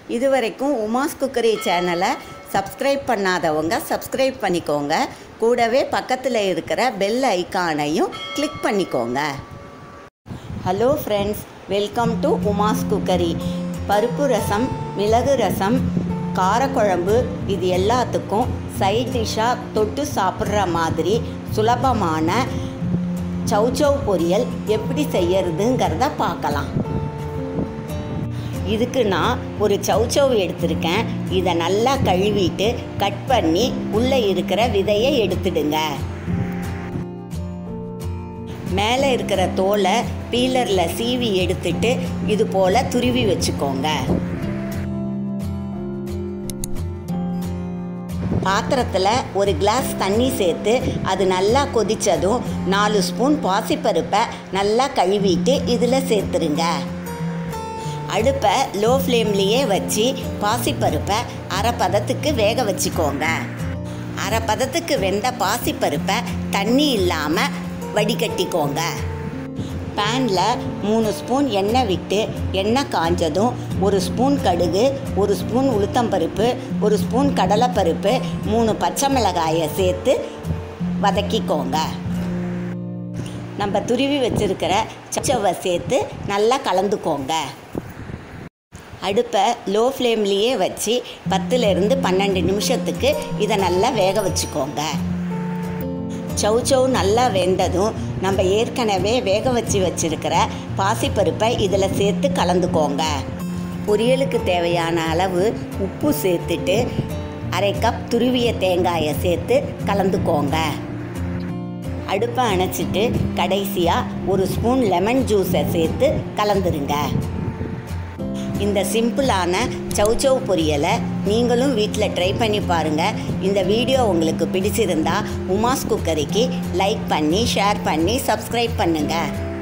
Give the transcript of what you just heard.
இதுவரைக்கும் உமாஸ் குக்கரி சேனலை சப்ஸ்கிரைப் பண்ணாதவங்க சப்ஸ்கிரைப் பண்ணிக்கோங்க கூடவே பக்கத்தில் இருக்கிற பெல் ஐகானையும் கிளிக் பண்ணிக்கோங்க hello friends welcome to Uma's cookery பருப்பு ரசம் மிளகு ரசம் காரக்குழம்பு இது எல்லாத்துக்கும் சைட் டிஷ்ஷாக தொட்டு சாப்பிட்ற மாதிரி சுலபமான சௌச்சௌ பொரியல் எப்படி செய்யறதுங்கிறத பார்க்கலாம் இதுக்கு நான் ஒரு சௌச்சௌ எடுத்திருக்கேன் இதை நல்லா கழுவிட்டு கட் பண்ணி உள்ளே இருக்கிற விதையை எடுத்துடுங்க மேலே இருக்கிற தோலை பீலரில் சீவி எடுத்துட்டு இது போல் துருவி வச்சுக்கோங்க பாத்திரத்தில் ஒரு கிளாஸ் தண்ணி சேர்த்து அது நல்லா கொதித்ததும் நாலு ஸ்பூன் பாசிப்பருப்பை நல்லா கழுவிட்டு இதில் சேர்த்துருங்க அடுப்பை லோ ஃப்ளேம்லேயே வச்சு பாசிப்பருப்பை அரை பதத்துக்கு வேக வச்சுக்கோங்க அரை பதத்துக்கு வெந்த பாசிப்பருப்பை தண்ணி இல்லாமல் வடிகட்டிக்கோங்க பேனில் மூணு ஸ்பூன் எண்ணெய் விட்டு எண்ணெய் காஞ்சதும் ஒரு ஸ்பூன் கடுகு ஒரு ஸ்பூன் உளுத்தம்பருப்பு ஒரு ஸ்பூன் கடலைப்பருப்பு மூணு பச்சை மிளகாயை சேர்த்து வதக்கிக்கோங்க நம்ம துருவி வச்சுருக்கிற சச்சவை சேர்த்து நல்லா கலந்துக்கோங்க அடுப்பை லோ ஃப்ளேம்லேயே வச்சு பத்துலேருந்து பன்னெண்டு நிமிஷத்துக்கு இதை நல்லா வேக வச்சுக்கோங்க சௌச்சௌ நல்லா வெந்ததும் நம்ம ஏற்கனவே வேக வச்சு வச்சுருக்கிற பாசிப்பருப்பை இதில் சேர்த்து கலந்துக்கோங்க பொரியலுக்கு தேவையான அளவு உப்பு சேர்த்துட்டு அரை கப் துருவிய தேங்காயை சேர்த்து கலந்துக்கோங்க அடுப்பை அணைச்சிட்டு கடைசியாக ஒரு ஸ்பூன் லெமன் ஜூஸை சேர்த்து கலந்துருங்க இந்த சிம்பிளான சௌச்சௌ பொரியலை நீங்களும் வீட்டில் ட்ரை பண்ணி பாருங்கள் இந்த வீடியோ உங்களுக்கு பிடிச்சிருந்தா உமாஸ் குக்கரிக்கு லைக் பண்ணி ஷேர் பண்ணி சப்ஸ்கிரைப் பண்ணுங்கள்